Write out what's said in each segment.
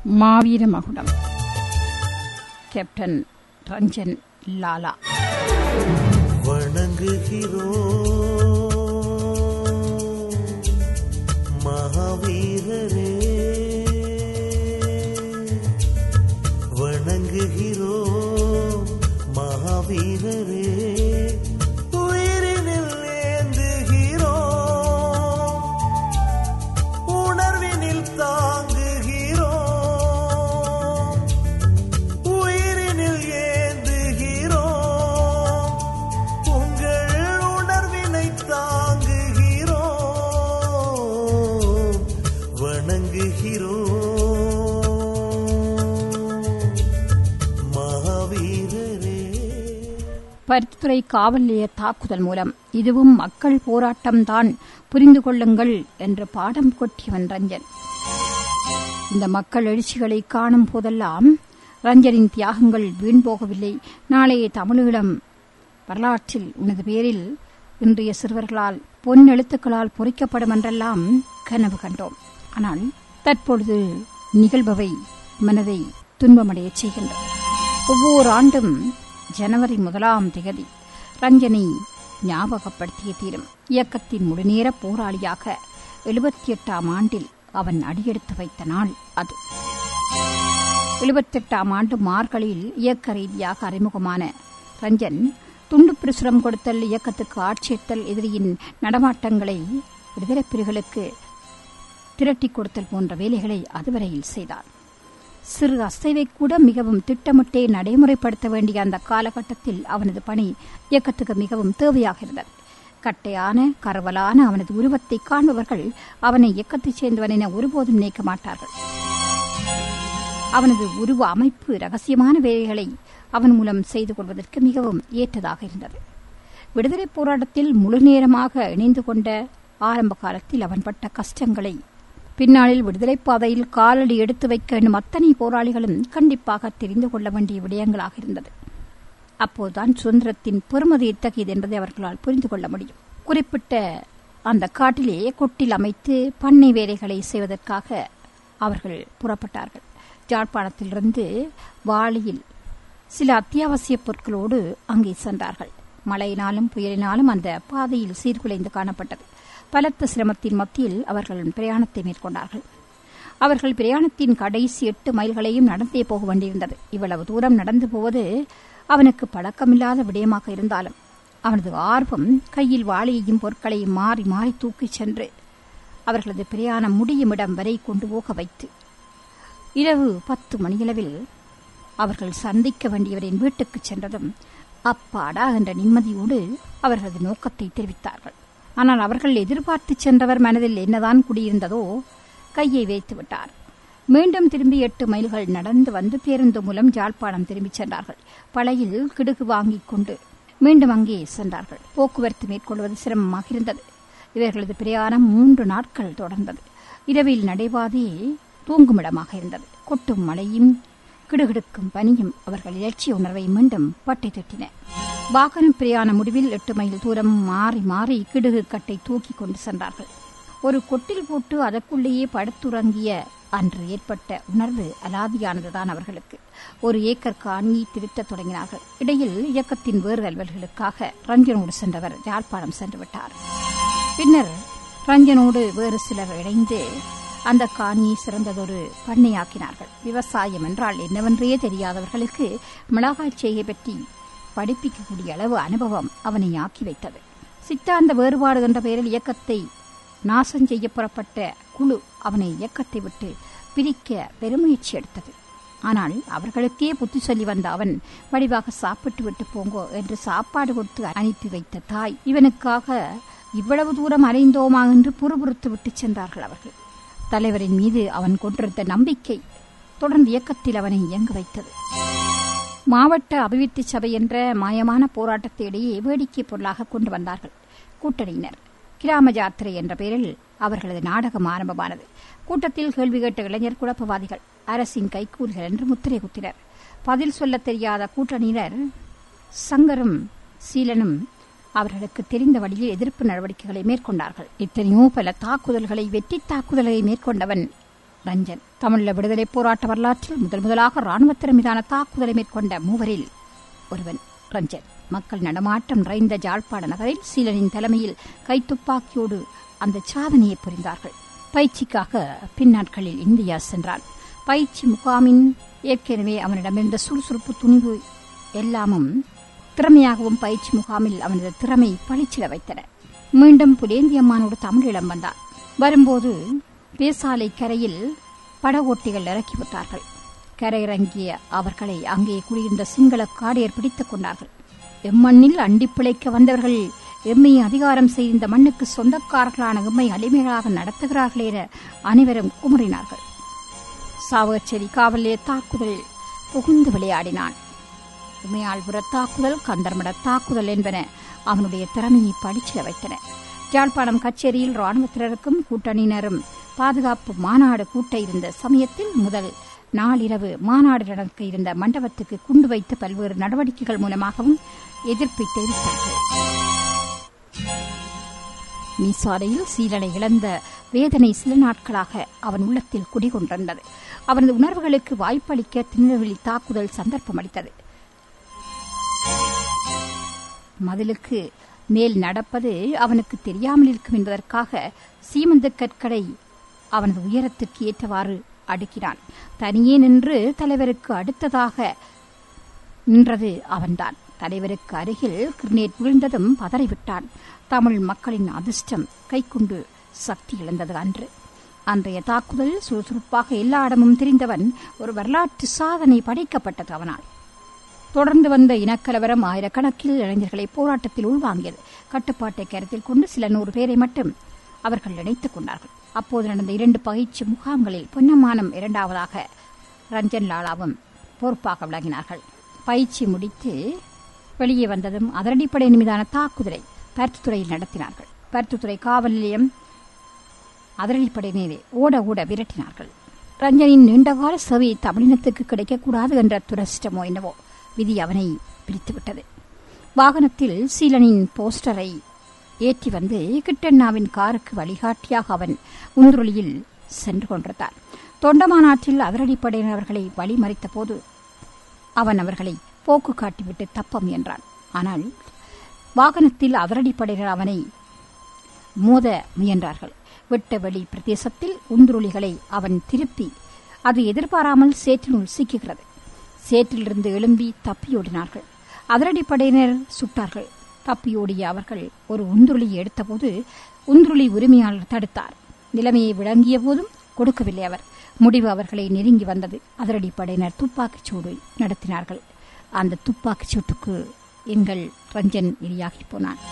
மாவீர மகுடம் கேப்டன் ரஞ்சன் லாலா வணங்குகிறோம் மகாவீரரே வணங்குகிறோம் மகாவீரரே உயிரினில் ஏந்துகிறோம் உணர்வினில் தாங்குகிறோம் உயிரினில் ஏந்துகிறோம் உங்கள் உணர்வினை தாங்குகிறோம் வணங்குகிறோம் மகாவீரரே பருத்தித்துறை காவல் நிலைய தாக்குதல் மூலம் இதுவும் மக்கள் போராட்டம்தான் புரிந்து கொள்ளுங்கள் என்று பாடம் கொட்டியவன் ரஞ்சன் இந்த மக்கள் எழுச்சிகளை காணும் போதெல்லாம் ரஞ்சனின் தியாகங்கள் வீண் போகவில்லை நாளைய தமிழீழம் வரலாற்றில் உனது பேரில் இன்றைய சிறுவர்களால் பொன் எழுத்துக்களால் பொறிக்கப்படும் என்றெல்லாம் கனவு கண்டோம் ஆனால் தற்பொழுது நிகழ்பவை மனதை துன்பமடையச் செய்கின்றது ஒவ்வொரு ஆண்டும் ஜனவரி முதலாம் திகதி ரஞ்சனை ஞாபகப்படுத்திய தீரும் இயக்கத்தின் முழுநேர போராளியாக எழுபத்தி எட்டாம் ஆண்டில் அவன் அடியெடுத்து வைத்த நாள் அது எழுபத்தெட்டாம் ஆண்டு மார்கழியில் இயக்க ரீதியாக அறிமுகமான ரஞ்சன் துண்டு பிரசுரம் கொடுத்தல் இயக்கத்துக்கு ஆட்சேர்த்தல் எதிரியின் நடமாட்டங்களை விடுதலைப் புலிகளுக்கு திரட்டிக் கொடுத்தல் போன்ற வேலைகளை அதுவரையில் செய்தார் சிறு அசைவை கூட மிகவும் திட்டமிட்டே நடைமுறைப்படுத்த வேண்டிய அந்த காலகட்டத்தில் அவனது பணி இயக்கத்துக்கு மிகவும் தேவையாக இருந்தது கட்டையான கரவலான அவனது உருவத்தை காண்பவர்கள் அவனை இயக்கத்தைச் சேர்ந்தவன் என ஒருபோதும் நினைக்க மாட்டார்கள் அவனது உருவ அமைப்பு ரகசியமான வேலைகளை அவன் மூலம் செய்து கொள்வதற்கு மிகவும் ஏற்றதாக இருந்தது விடுதலைப் போராட்டத்தில் முழு நேரமாக இணைந்து கொண்ட ஆரம்ப காலத்தில் அவன் பட்ட கஷ்டங்களை பின்னாளில் விடுதலைப் பாதையில் காலடி எடுத்து வைக்க எண்ணும் அத்தனை போராளிகளும் கண்டிப்பாக தெரிந்து கொள்ள வேண்டிய விடயங்களாக இருந்தது அப்போதுதான் சுதந்திரத்தின் பெருமதி எத்தகையது என்பதை அவர்களால் புரிந்து கொள்ள முடியும் குறிப்பிட்ட அந்த காட்டிலே கொட்டில் அமைத்து பண்ணை வேலைகளை செய்வதற்காக அவர்கள் புறப்பட்டார்கள் யாழ்ப்பாணத்திலிருந்து வாளியில் சில அத்தியாவசிய பொருட்களோடு அங்கே சென்றார்கள் மழையினாலும் புயலினாலும் அந்த பாதையில் சீர்குலைந்து காணப்பட்டது பலத்த சிரமத்தின் மத்தியில் அவர்கள் பிரயாணத்தை மேற்கொண்டார்கள் அவர்கள் பிரயாணத்தின் கடைசி எட்டு மைல்களையும் நடந்தே போக வேண்டியிருந்தது இவ்வளவு தூரம் நடந்து போவது அவனுக்கு பழக்கமில்லாத விடயமாக இருந்தாலும் அவனது ஆர்வம் கையில் வாளியையும் பொருட்களையும் மாறி மாறி தூக்கிச் சென்று அவர்களது பிரயாணம் முடியும் இடம் வரை கொண்டு போக வைத்து இரவு பத்து மணியளவில் அவர்கள் சந்திக்க வேண்டியவரின் வீட்டுக்கு சென்றதும் அப்பாடா என்ற நிம்மதியோடு அவர்களது நோக்கத்தை தெரிவித்தார்கள் ஆனால் அவர்கள் எதிர்பார்த்து சென்றவர் மனதில் என்னதான் குடியிருந்ததோ கையை வைத்து விட்டார் மீண்டும் திரும்பி எட்டு மைல்கள் நடந்து வந்து பேருந்து மூலம் ஜாழ்ப்பாணம் திரும்பிச் சென்றார்கள் பழையில் கிடுகு வாங்கிக் கொண்டு மீண்டும் அங்கே சென்றார்கள் போக்குவரத்து மேற்கொள்வது சிரமமாக இருந்தது இவர்களது பிரயாணம் மூன்று நாட்கள் தொடர்ந்தது இரவில் நடைபாதே தூங்குமிடமாக இருந்தது கொட்டும் மழையும் கிடுகிடுக்கும் பனியும் அவர்கள் இலட்சிய உணர்வை மீண்டும் பட்டை தட்டின வாகன பிரயாண முடிவில் எட்டு மைல் தூரம் மாறி மாறி கிடுகு கட்டை தூக்கி கொண்டு சென்றார்கள் ஒரு கொட்டில் போட்டு அதற்குள்ளேயே படுத்துறங்கிய அன்று ஏற்பட்ட உணர்வு அலாதியானதுதான் அவர்களுக்கு ஒரு ஏக்கர் காணியை திருத்தத் தொடங்கினார்கள் இடையில் இயக்கத்தின் வேறு அலுவல்களுக்காக ரஞ்சனோடு சென்றவர் யாழ்ப்பாணம் சென்று விட்டார் பின்னர் ரஞ்சனோடு வேறு சிலர் இணைந்து அந்த காணியை சிறந்ததொரு பண்ணையாக்கினார்கள் விவசாயம் என்றால் என்னவென்றே தெரியாதவர்களுக்கு மிளகாய் செய்கை பற்றி படிப்பிக்கக்கூடிய அளவு அனுபவம் அவனை ஆக்கி வைத்தது சித்தாந்த வேறுபாடு என்ற பெயரில் இயக்கத்தை நாசம் செய்ய புறப்பட்ட குழு அவனை இயக்கத்தை விட்டு பிரிக்க பெருமுயற்சி எடுத்தது ஆனால் அவர்களுக்கே புத்தி சொல்லி வந்த அவன் வடிவாக சாப்பிட்டு விட்டு போங்கோ என்று சாப்பாடு கொடுத்து அனுப்பி வைத்த தாய் இவனுக்காக இவ்வளவு தூரம் அலைந்தோமா என்று புறுபுறுத்து விட்டு சென்றார்கள் அவர்கள் தலைவரின் மீது அவன் கொண்டிருந்த நம்பிக்கை தொடர்ந்து இயக்கத்தில் அவனை இயங்க வைத்தது மாவட்ட அபிவிருத்தி சபை என்ற மாயமான போராட்டத்தை இடையே வேடிக்கை பொருளாக கொண்டு வந்தார்கள் கூட்டணியினர் கிராம ஜாத்திரை என்ற பெயரில் அவர்களது நாடகம் ஆரம்பமானது கூட்டத்தில் கேள்வி கேட்ட இளைஞர் குழப்பவாதிகள் அரசின் கைக்கூலிகள் என்று முத்திரை குத்தினர் பதில் சொல்லத் தெரியாத கூட்டணியினர் சங்கரும் சீலனும் அவர்களுக்கு தெரிந்த வழியில் எதிர்ப்பு நடவடிக்கைகளை மேற்கொண்டார்கள் எத்தனையோ பல தாக்குதல்களை வெற்றி தாக்குதலை மேற்கொண்டவன் ரஞ்சன் தமிழீழ விடுதலை போராட்ட வரலாற்றில் முதல் முதலாக ராணுவத்தினர் மீதான தாக்குதலை மேற்கொண்ட மூவரில் ஒருவன் ரஞ்சன் மக்கள் நடமாட்டம் நிறைந்த ஜாழ்ப்பாண நகரில் சீலனின் தலைமையில் கைத்துப்பாக்கியோடு அந்த சாதனையை புரிந்தார்கள் பயிற்சிக்காக பின்னாட்களில் இந்தியா சென்றான் பயிற்சி முகாமின் ஏற்கனவே அவனிடமிருந்த சுறுசுறுப்பு துணிவு எல்லாமும் திறமையாகவும் பயிற்சி முகாமில் அவனது திறமை பளிச்சிட வைத்தன மீண்டும் புலேந்தியம்மானோடு தமிழீழம் வந்தான் வரும்போது பேசாலை கரையில் படகோட்டிகள் இறக்கிவிட்டார்கள் கரையிறங்கிய அவர்களை அங்கே குடியிருந்த சிங்கள காடையர் பிடித்துக் கொண்டார்கள் எம்மண்ணில் அண்டி பிழைக்க வந்தவர்கள் எம்மை அதிகாரம் செய்த இந்த மண்ணுக்கு சொந்தக்காரர்களான எம்மை அடிமைகளாக நடத்துகிறார்கள் என அனைவரும் குமறினார்கள் சாவகச்சேரி காவலே தாக்குதலில் புகுந்து விளையாடினான் உமையாள்புர தாக்குதல் கந்தர்மட தாக்குதல் என்பன அவனுடைய திறமையை படிச்சிட வைத்தன யாழ்ப்பாணம் கச்சேரியில் ராணுவத்தினருக்கும் கூட்டணியினரும் பாதுகாப்பு மாநாடு கூட்ட இருந்த சமயத்தில் முதல் நாளிரவு மாநாடு நடக்க இருந்த மண்டபத்துக்கு குண்டு வைத்து பல்வேறு நடவடிக்கைகள் மூலமாகவும் எதிர்ப்பை தெரிவித்தார்கள் மீசாலையில் சீரனை இழந்த வேதனை சில நாட்களாக அவன் உள்ளத்தில் குடிகொண்டிருந்தது அவனது உணர்வுகளுக்கு வாய்ப்பளிக்க திருநெல்வேலி தாக்குதல் சந்தர்ப்பம் அளித்தது மதிலுக்கு மேல் நடப்பது அவனுக்கு தெரியாமல் இருக்கும் என்பதற்காக சீமந்த கற்களை அவனது உயரத்துக்கு ஏற்றவாறு அடுக்கினான் தனியே நின்று தலைவருக்கு அடுத்ததாக நின்றது அவன்தான் தலைவருக்கு அருகில் கிரினேட் விழுந்ததும் பதறிவிட்டான் தமிழ் மக்களின் அதிர்ஷ்டம் கைக்கொண்டு சக்தி இழந்தது அன்று அன்றைய தாக்குதலில் சுறுசுறுப்பாக எல்லா இடமும் தெரிந்தவன் ஒரு வரலாற்று சாதனை படைக்கப்பட்டது அவனால் தொடர்ந்து வந்த இனக்கலவரம் ஆயிரக்கணக்கில் இளைஞர்களை போராட்டத்தில் உள்வாங்கியது கட்டுப்பாட்டை கருத்தில் கொண்டு சில நூறு பேரை மட்டும் அவர்கள் இணைத்துக் கொண்டார்கள் அப்போது நடந்த இரண்டு பயிற்சி முகாம்களில் பொன்னமானம் இரண்டாவதாக ரஞ்சன் லாலாவும் பொறுப்பாக விளங்கினார்கள் பயிற்சி முடித்து வெளியே வந்ததும் அதிரடிப்படையின் மீதான தாக்குதலை பருத்துத்துறையில் நடத்தினார்கள் பருத்துத்துறை காவல் நிலையம் அதிரடிப்படையினரை ஓட ஓட விரட்டினார்கள் ரஞ்சனின் நீண்டகால சேவை தமிழினத்துக்கு கிடைக்கக்கூடாது என்ற துரஷ்டமோ என்னவோ விதி அவனை பிரித்துவிட்டது வாகனத்தில் சீலனின் போஸ்டரை ஏற்றி வந்து கிட்டண்ணாவின் காருக்கு வழிகாட்டியாக அவன் உந்துருளியில் சென்று கொண்டிருந்தார் தொண்டமாநாட்டில் அதிரடிப்படையினர் அவர்களை வழிமறித்த போது அவன் அவர்களை போக்கு காட்டிவிட்டு தப்ப முயன்றான் ஆனால் வாகனத்தில் அதிரடிப்படையினர் அவனை மோத முயன்றார்கள் வெட்ட வெளி பிரதேசத்தில் உந்துருளிகளை அவன் திருப்பி அது எதிர்பாராமல் சேற்றினுள் சிக்குகிறது சேற்றிலிருந்து எழும்பி தப்பியோடினார்கள் அதிரடிப்படையினர் சுட்டார்கள் தப்பியோடிய அவர்கள் ஒரு உந்துருளியை எடுத்தபோது உந்துருளி உரிமையாளர் தடுத்தார் நிலைமையை விளங்கிய போதும் கொடுக்கவில்லை அவர் முடிவு அவர்களை நெருங்கி வந்தது அதிரடிப்படையினர் துப்பாக்கிச் சூடு நடத்தினார்கள் அந்த துப்பாக்கிச் சூட்டுக்கு எங்கள் ரஞ்சன் இரையாகி போனான்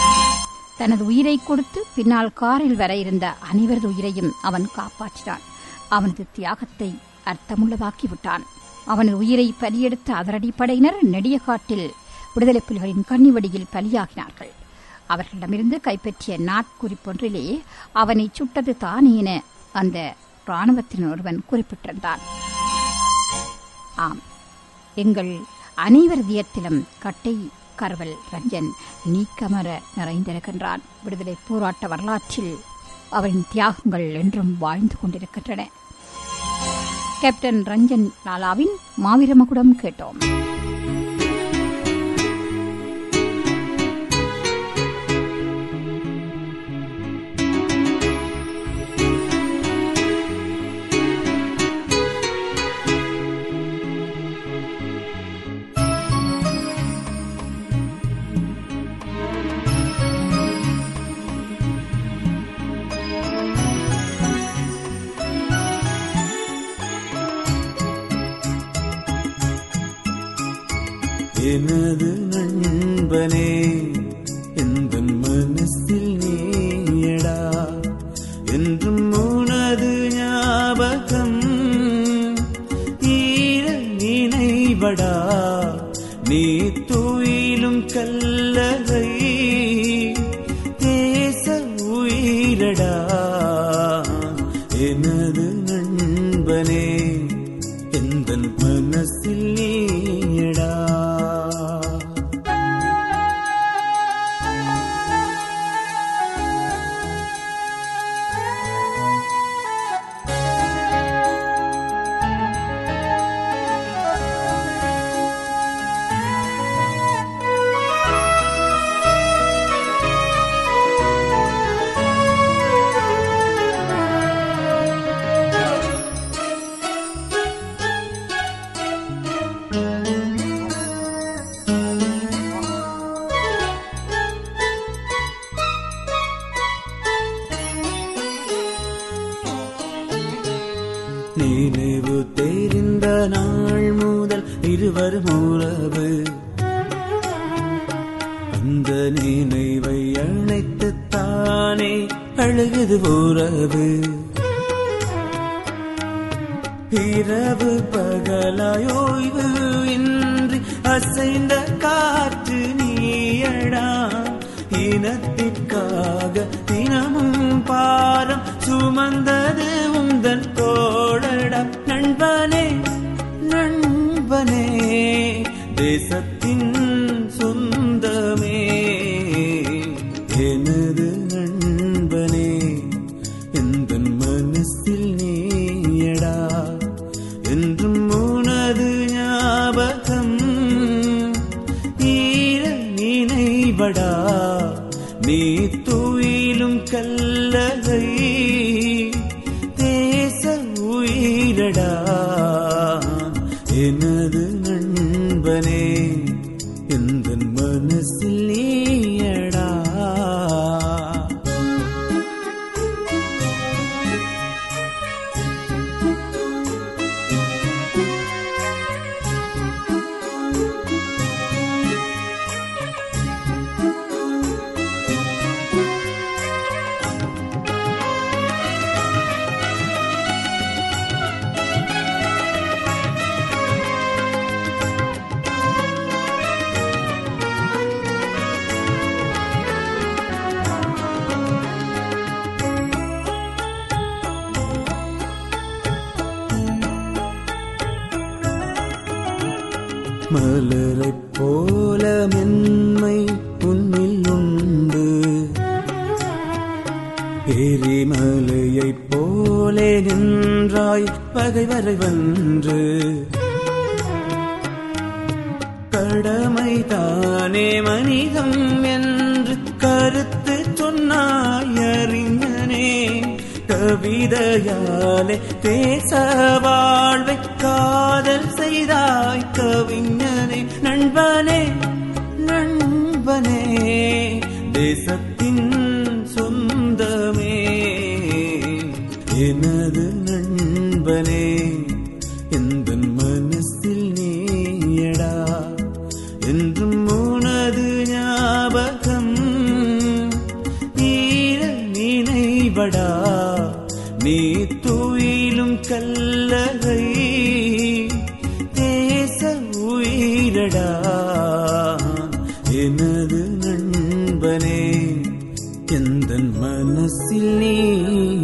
தனது உயிரை கொடுத்து பின்னால் காரில் வர இருந்த அனைவரது உயிரையும் அவன் காப்பாற்றினான் அவனது தியாகத்தை அர்த்தமுள்ளதாக்கி விட்டான் அவனது உயிரை பலியெடுத்த அதிரடிப்படையினர் நெடியகாட்டில் விடுதலை புலிகளின் கன்னிவடியில் பலியாகினார்கள் அவர்களிடமிருந்து கைப்பற்றிய நாட்குறிப்பொன்றிலே அவனை சுட்டது தானே என அந்த ராணுவத்தின் ஒருவன் குறிப்பிட்டிருந்தான் ஆம் எங்கள் அனைவர் தியத்திலும் கட்டை கரவல் ரஞ்சன் நீக்கமர நிறைந்திருக்கின்றான் விடுதலை போராட்ட வரலாற்றில் அவரின் தியாகங்கள் என்றும் வாழ்ந்து கொண்டிருக்கின்றன கேப்டன் ரஞ்சன் லாலாவின் மாவீரமகுடம் கேட்டோம் எனது நண்பனே எந்த மனசில் நீயடா என்றும் உனது ஞாபகம் ஈர நினைவடா நீ துயிலும் கல்லறை தேச உயிரடா எனது நண்பனே எந்த மனசில் நீயடா நாள் முதல் இருவரும் உறவு அந்த நினைவை அழைத்து தானே அழுகுது உறவு இரவு பகலாயோய்வு இன்றி அசைந்த காற்று நீயடா இனத்திற்காக தினமும் பாரம் சுமந்தது உந்தன் தோழடா நண்பனே நண்பனே தேசத்தின் சொந்தமே எனது நண்பனே எந்த மனசில் நீயடா என்றும் உனது ஞாபகம் ஈர நினைவடா நீ துயிலும் கல்லகை தேச உயிரடா எனது நண்பனே எந்த மனசில் நீயடா மலரைப் போல மென்மை உன்னில் உண்டு எரிமலையைப் போலே நின்றாய் பகைவரை வென்று கடமை தானே மனிதம் என்று கருத்து சொன்னாய் அறிஞனே கவிதையாலே தேச வாழ்வை காதல் செய்தாய் கவிஞனே நண்பனே நண்பனே தேசத்தின் சொந்தமே எனது நண்பனே எந்த மனசில் நீயடா என்றும் உனது ஞாபகம் ஈர நினைவடா நீ துயிலும் கல்லகை தேச உயிரடா எனது நண்பனே எந்த மனசில் நீ